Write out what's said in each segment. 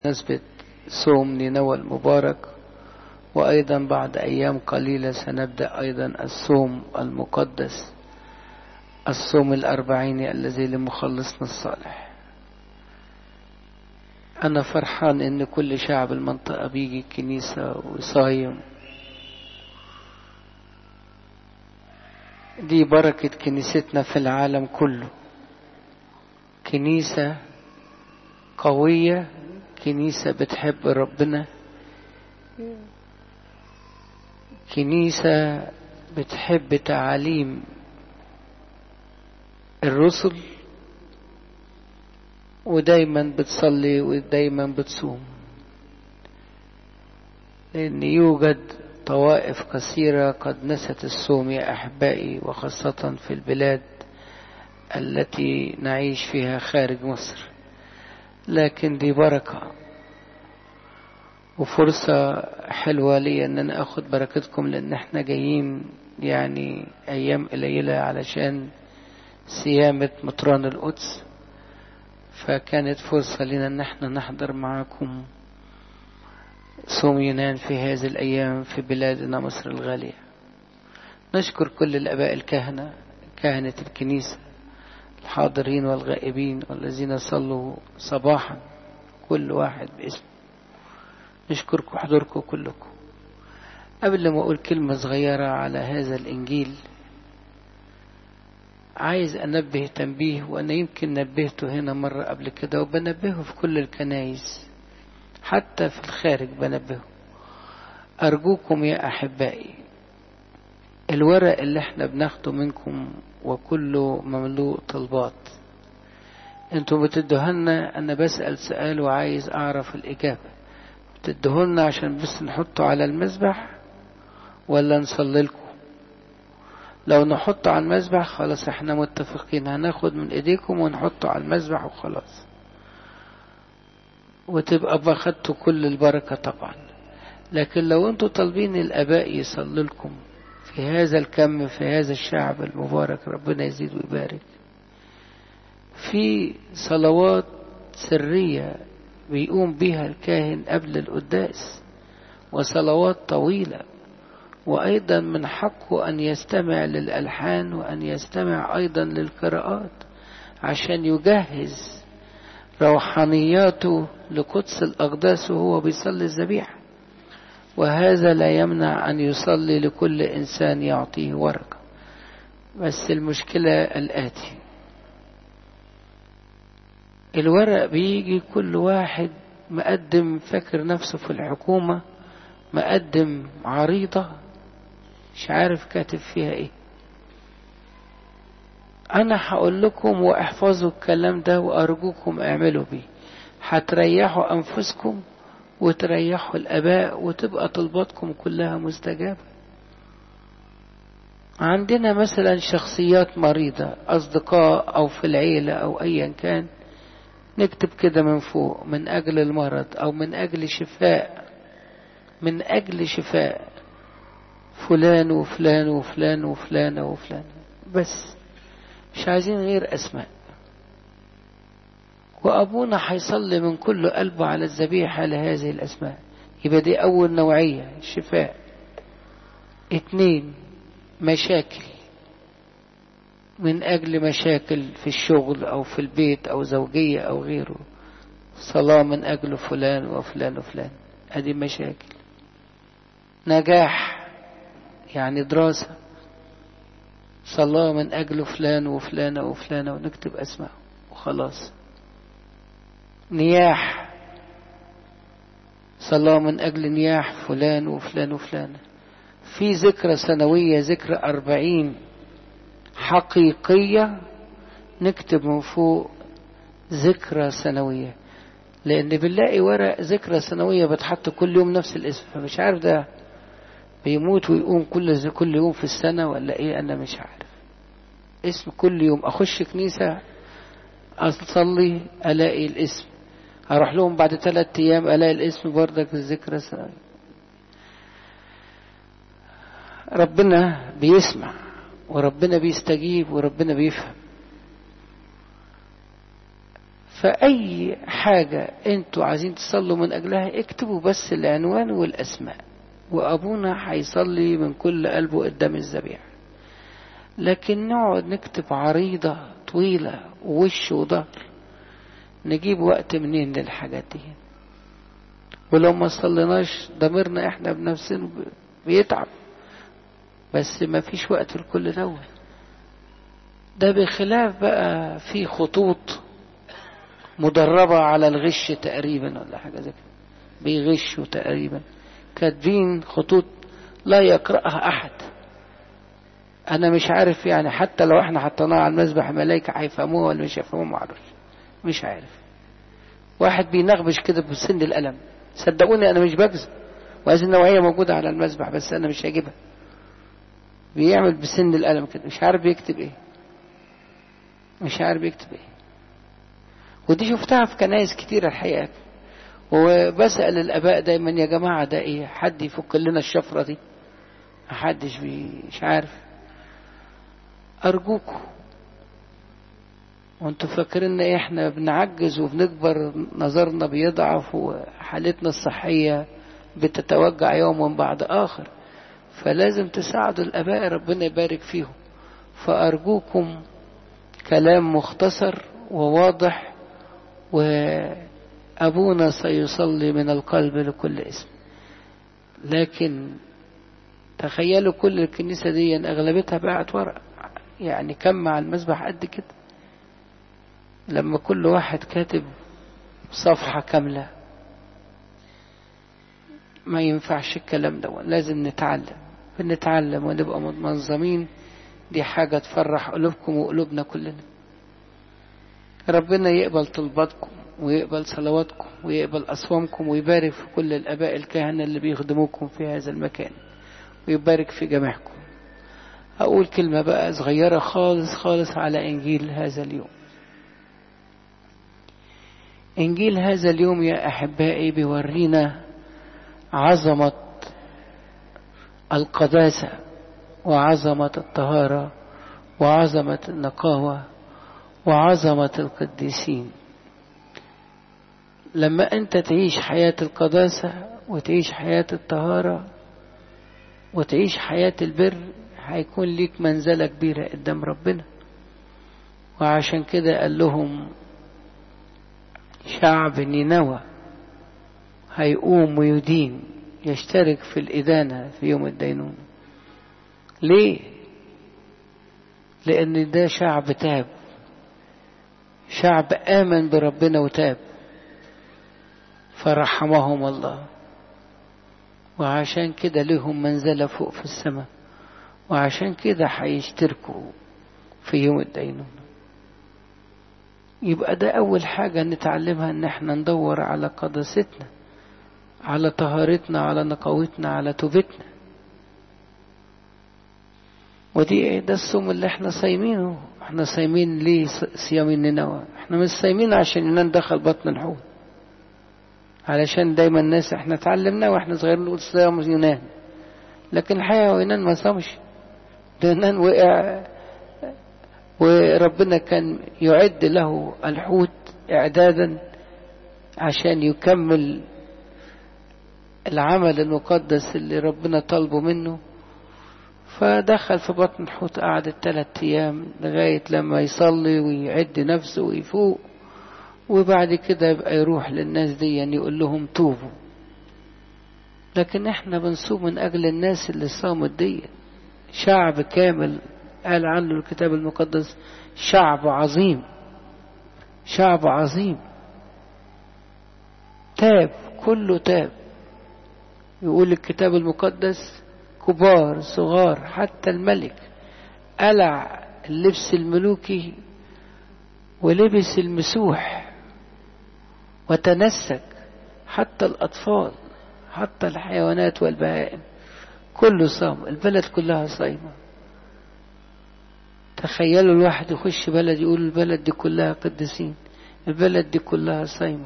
بمناسبة صوم نينوى المبارك وأيضا بعد أيام قليلة سنبدأ أيضا الصوم المقدس الصوم الأربعيني الذي لمخلصنا الصالح أنا فرحان إن كل شعب المنطقة بيجي الكنيسة ويصايم دي بركة كنيستنا في العالم كله كنيسة قوية كنيسة بتحب ربنا كنيسة بتحب تعاليم الرسل ودايما بتصلي ودايما بتصوم لأن يوجد طوائف كثيرة قد نست الصوم يا أحبائي وخاصة في البلاد التي نعيش فيها خارج مصر لكن دي بركة وفرصة حلوة لي ان انا اخد بركتكم لان احنا جايين يعني ايام قليلة علشان صيامة مطران القدس فكانت فرصة لنا ان احنا نحضر معاكم صوم يونان في هذه الايام في بلادنا مصر الغالية نشكر كل الاباء الكهنة كهنة الكنيسة الحاضرين والغائبين والذين صلوا صباحا كل واحد باسمه نشكركم حضوركم كلكم قبل ما أقول كلمة صغيرة على هذا الإنجيل عايز أنبه تنبيه وأنا يمكن نبهته هنا مرة قبل كده وبنبهه في كل الكنايس حتى في الخارج بنبهه أرجوكم يا أحبائي الورق اللي احنا بناخده منكم وكله مملوء طلبات انتوا بتدهولنا انا بسأل سؤال وعايز اعرف الاجابة بتدهولنا عشان بس نحطه على المذبح ولا نصلي لكم لو نحطه على المذبح خلاص احنا متفقين هناخد من ايديكم ونحطه على المذبح وخلاص وتبقى باخدتوا كل البركة طبعا لكن لو انتوا طالبين الاباء يصلي لكم في هذا الكم في هذا الشعب المبارك ربنا يزيد ويبارك في صلوات سرية بيقوم بها الكاهن قبل القداس وصلوات طويلة وأيضا من حقه أن يستمع للألحان وأن يستمع أيضا للقراءات عشان يجهز روحانياته لقدس الأقداس وهو بيصلي الذبيحه وهذا لا يمنع أن يصلي لكل إنسان يعطيه ورقة بس المشكلة الآتي الورق بيجي كل واحد مقدم فاكر نفسه في الحكومة مقدم عريضة مش عارف كاتب فيها ايه انا هقول لكم واحفظوا الكلام ده وارجوكم اعملوا بيه هتريحوا انفسكم وتريحوا الآباء وتبقى طلباتكم كلها مستجابة عندنا مثلا شخصيات مريضة أصدقاء أو في العيلة أو أيا كان نكتب كده من فوق من أجل المرض أو من أجل شفاء من أجل شفاء فلان وفلان وفلان وفلان وفلان بس مش عايزين غير أسماء وأبونا هيصلي من كل قلبه على الذبيحة لهذه الأسماء يبقى دي أول نوعية شفاء اتنين مشاكل من أجل مشاكل في الشغل أو في البيت أو زوجية أو غيره صلاة من أجل فلان وفلان وفلان هذه مشاكل نجاح يعني دراسة صلاة من أجل فلان وفلانة وفلانة ونكتب أسماء وخلاص نياح صلاة من أجل نياح فلان وفلان وفلان في ذكرى سنوية ذكرى أربعين حقيقية نكتب من فوق ذكرى سنوية لأن بنلاقي ورق ذكرى سنوية بتحط كل يوم نفس الاسم فمش عارف ده بيموت ويقوم كل كل يوم في السنة ولا إيه أنا مش عارف اسم كل يوم أخش كنيسة أصلي ألاقي الاسم هروح لهم بعد ثلاثة أيام ألاقي الاسم بردك الذكرى سنوية ربنا بيسمع وربنا بيستجيب وربنا بيفهم فأي حاجة انتوا عايزين تصلوا من أجلها اكتبوا بس العنوان والأسماء وأبونا هيصلي من كل قلبه قدام الذبيح لكن نقعد نكتب عريضة طويلة ووش وظهر نجيب وقت منين للحاجات دي ولو ما صليناش ضميرنا احنا بنفسنا بيتعب بس ما فيش وقت لكل دوت ده بخلاف بقى في خطوط مدربة على الغش تقريبا ولا حاجة زي كده بيغشوا تقريبا كاتبين خطوط لا يقرأها أحد أنا مش عارف يعني حتى لو احنا حطيناها على المذبح الملائكة هيفهموها ولا مش هيفهموها ما اعرفش مش عارف واحد بينغبش كده بسن القلم صدقوني أنا مش بكذب وهذه النوعية موجودة على المذبح بس أنا مش هجيبها بيعمل بسن القلم كده مش عارف بيكتب ايه مش عارف بيكتب ايه ودي شفتها في كنايس كتير الحقيقة وبسأل الآباء دايما يا جماعة ده ايه حد يفك لنا الشفرة دي محدش بي مش عارف أرجوكم وانتوا فاكرين ايه احنا بنعجز وبنكبر نظرنا بيضعف وحالتنا الصحية بتتوجع يوم بعد آخر فلازم تساعدوا الآباء ربنا يبارك فيهم فأرجوكم كلام مختصر وواضح وأبونا سيصلي من القلب لكل اسم لكن تخيلوا كل الكنيسة دي أغلبتها باعت ورق يعني كم مع المسبح قد كده لما كل واحد كاتب صفحة كاملة ما ينفعش الكلام ده لازم نتعلم بنتعلم ونبقى منظمين دي حاجة تفرح قلوبكم وقلوبنا كلنا ربنا يقبل طلباتكم ويقبل صلواتكم ويقبل أصوامكم ويبارك في كل الآباء الكهنة اللي بيخدموكم في هذا المكان ويبارك في جميعكم أقول كلمة بقى صغيرة خالص خالص على إنجيل هذا اليوم إنجيل هذا اليوم يا أحبائي بيورينا عظمة القداسة وعظمة الطهارة وعظمة النقاوة وعظمة القديسين لما أنت تعيش حياة القداسة وتعيش حياة الطهارة وتعيش حياة البر هيكون ليك منزلة كبيرة قدام ربنا وعشان كده قال لهم شعب نينوى هيقوم ويدين يشترك في الإدانة في يوم الدينون ليه لأن ده شعب تاب شعب آمن بربنا وتاب فرحمهم الله وعشان كده لهم منزلة فوق في السماء وعشان كده هيشتركوا في يوم الدينون يبقى ده أول حاجة نتعلمها إن احنا ندور على قداستنا على طهارتنا على نقاوتنا على توبتنا ودي ده الصوم اللي احنا صايمينه احنا صايمين ليه صيام النوى احنا مش صايمين عشان يونان دخل بطن الحوت علشان دايما الناس احنا اتعلمنا واحنا صغيرين نقول صيام يونان لكن الحقيقة يونان ما صامش ده يونان وقع وربنا كان يعد له الحوت إعدادا عشان يكمل العمل المقدس اللي ربنا طلبه منه فدخل في بطن الحوت قعد ثلاث أيام لغاية لما يصلي ويعد نفسه ويفوق وبعد كده يبقى يروح للناس دي يعني يقول لهم توبوا لكن احنا بنصوم من أجل الناس اللي صاموا دي شعب كامل قال عنه الكتاب المقدس شعب عظيم شعب عظيم تاب كله تاب يقول الكتاب المقدس كبار صغار حتى الملك قلع اللبس الملوكي ولبس المسوح وتنسك حتى الأطفال حتى الحيوانات والبهائم كله صام البلد كلها صايمة تخيلوا الواحد يخش بلد يقول البلد دي كلها قديسين البلد دي كلها صايمة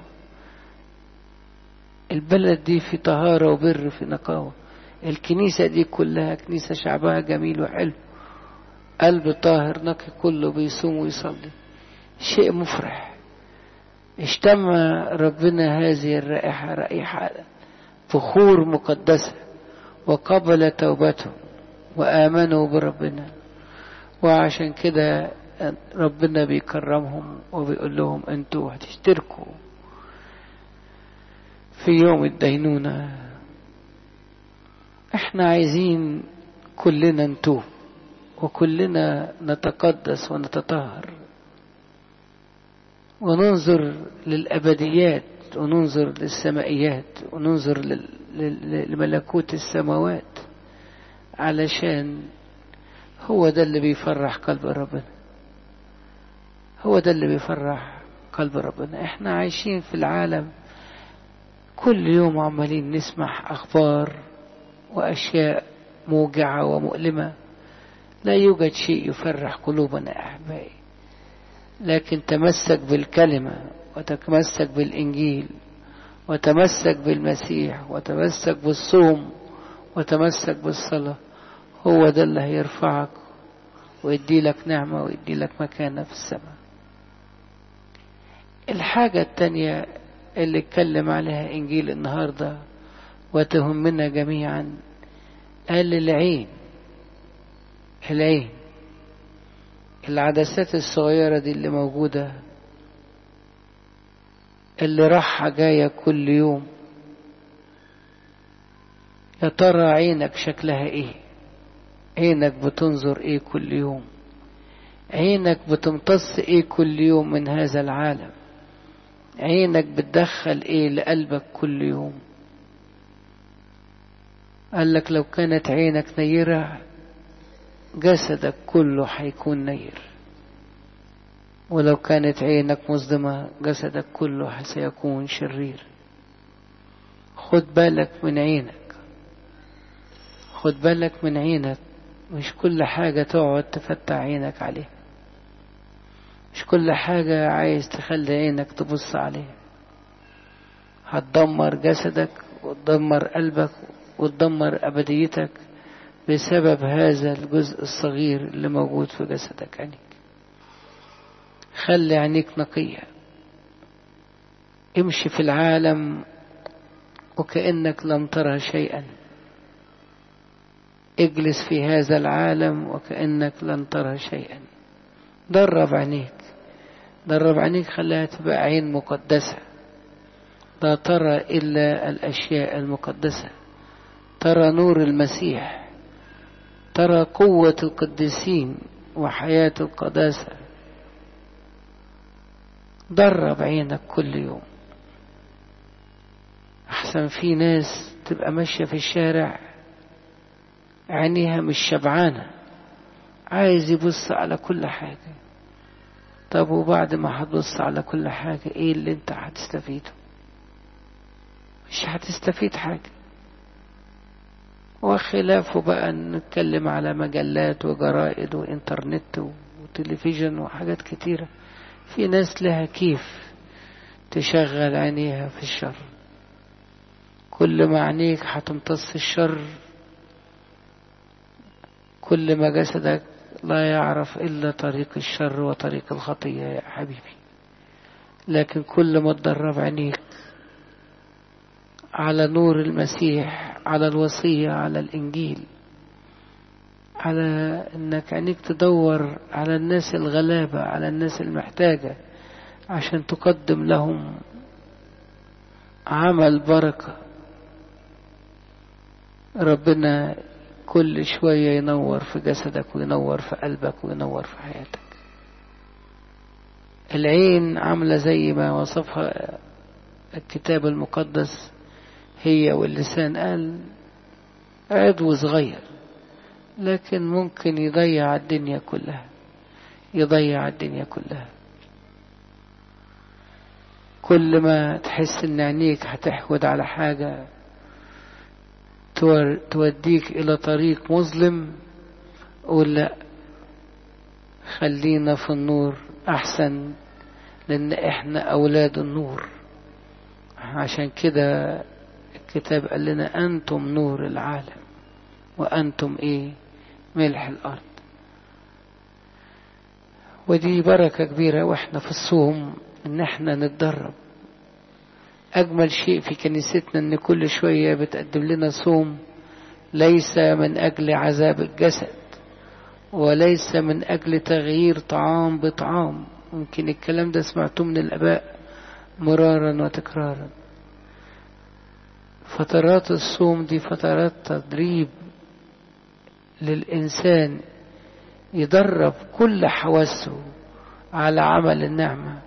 البلد دي في طهارة وبر في نقاوة الكنيسة دي كلها كنيسة شعبها جميل وحلو قلب طاهر نقي كله بيصوم ويصلي شيء مفرح اشتم ربنا هذه الرائحة رائحة بخور مقدسة وقبل توبتهم وآمنوا بربنا وعشان كده ربنا بيكرمهم وبيقول لهم انتوا هتشتركوا في يوم الدينونة احنا عايزين كلنا نتوب وكلنا نتقدس ونتطهر وننظر للأبديات وننظر للسمائيات وننظر لملكوت السماوات علشان هو ده اللي بيفرح قلب ربنا هو ده اللي بيفرح قلب ربنا احنا عايشين في العالم كل يوم عمالين نسمع أخبار وأشياء موجعة ومؤلمة لا يوجد شيء يفرح قلوبنا أحبائي لكن تمسك بالكلمة وتتمسك بالإنجيل وتمسك بالمسيح وتمسك بالصوم وتمسك بالصلاة هو ده اللي هيرفعك ويدي لك نعمة ويدي لك مكانة في السماء الحاجة التانية اللي اتكلم عليها إنجيل النهاردة وتهمنا جميعا قال العين العين العدسات الصغيرة دي اللي موجودة اللي راحة جاية كل يوم يا ترى عينك شكلها ايه عينك بتنظر ايه كل يوم عينك بتمتص ايه كل يوم من هذا العالم عينك بتدخل ايه لقلبك كل يوم قال لك لو كانت عينك نيرة جسدك كله هيكون نير ولو كانت عينك مظلمة جسدك كله سيكون شرير خد بالك من عينك خد بالك من عينك مش كل حاجة تقعد تفتح عينك عليها مش كل حاجة عايز تخلي عينك تبص عليها هتدمر جسدك وتدمر قلبك وتدمر أبديتك بسبب هذا الجزء الصغير اللي موجود في جسدك عينيك خلي عينيك نقية امشي في العالم وكأنك لم ترى شيئا اجلس في هذا العالم وكأنك لن ترى شيئا درب عينيك درب عينيك خليها تبقى عين مقدسة لا ترى إلا الأشياء المقدسة ترى نور المسيح ترى قوة القديسين وحياة القداسة درب عينك كل يوم أحسن في ناس تبقى ماشية في الشارع عينيها مش شبعانة عايز يبص على كل حاجة طب وبعد ما هتبص على كل حاجة ايه اللي انت هتستفيده مش هتستفيد حاجة وخلافه بقى نتكلم على مجلات وجرائد وانترنت وتلفزيون وحاجات كتيرة في ناس لها كيف تشغل عينيها في الشر كل ما عينيك هتمتص الشر كل ما جسدك لا يعرف إلا طريق الشر وطريق الخطية يا حبيبي لكن كل ما تدرب عينيك على نور المسيح على الوصية على الإنجيل على إنك عينيك تدور على الناس الغلابة على الناس المحتاجة عشان تقدم لهم عمل بركة ربنا كل شوية ينور في جسدك وينور في قلبك وينور في حياتك العين عاملة زي ما وصفها الكتاب المقدس هي واللسان قال عضو صغير لكن ممكن يضيع الدنيا كلها يضيع الدنيا كلها كل ما تحس ان عينيك هتحود على حاجة توديك الى طريق مظلم قول لا خلينا في النور احسن لان احنا اولاد النور عشان كده الكتاب قال لنا انتم نور العالم وانتم ايه ملح الارض ودي بركة كبيرة واحنا في الصوم ان احنا نتدرب اجمل شيء في كنيستنا ان كل شوية بتقدم لنا صوم ليس من اجل عذاب الجسد وليس من اجل تغيير طعام بطعام ممكن الكلام ده سمعتوه من الاباء مرارا وتكرارا فترات الصوم دي فترات تدريب للإنسان يدرب كل حواسه على عمل النعمة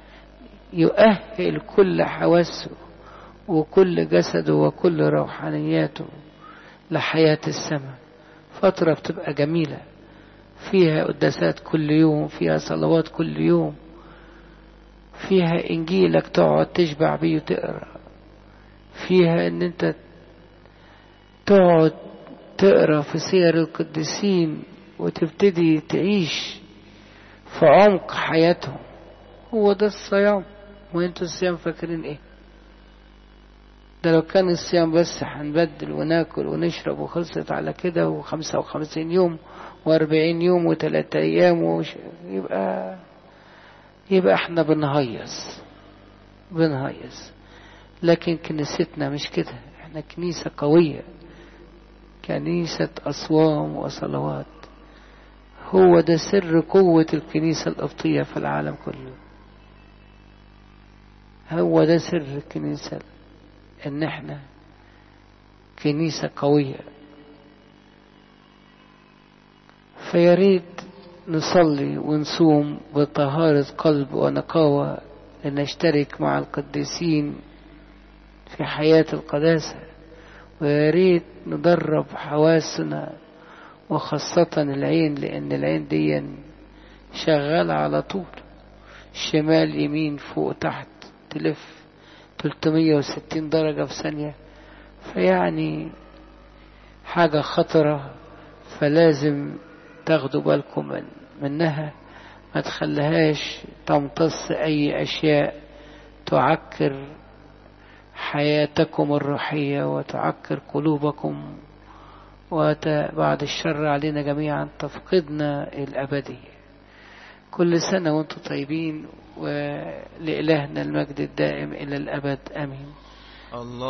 يؤهل كل حواسه وكل جسده وكل روحانياته لحياة السماء فترة بتبقى جميلة فيها قداسات كل يوم فيها صلوات كل يوم فيها إنجيلك تقعد تشبع بيه وتقرأ فيها ان انت تقعد تقرا في سير القديسين وتبتدي تعيش في عمق حياتهم هو ده الصيام وانتوا الصيام فاكرين ايه ده لو كان الصيام بس هنبدل وناكل ونشرب وخلصت على كده وخمسة وخمسين يوم واربعين يوم وثلاثة ايام وش يبقى يبقى احنا بنهيص بنهيص لكن كنيستنا مش كده احنا كنيسة قوية كنيسة أصوام وصلوات هو ده سر قوة الكنيسة القبطية في العالم كله هو ده سر الكنيسة ان احنا كنيسة قوية فياريت نصلي ونصوم بطهارة قلب ونقاوة لنشترك مع القديسين في حياة القداسة ويا ريت ندرب حواسنا وخاصة العين لأن العين دي شغالة على طول شمال يمين فوق تحت تلف 360 درجة في ثانية فيعني حاجة خطرة فلازم تاخدوا بالكم من منها ما تخليهاش تمتص أي أشياء تعكر حياتكم الروحية وتعكر قلوبكم وبعد الشر علينا جميعا تفقدنا الأبدية كل سنة وانتم طيبين ولإلهنا المجد الدائم إلى الأبد آمين الله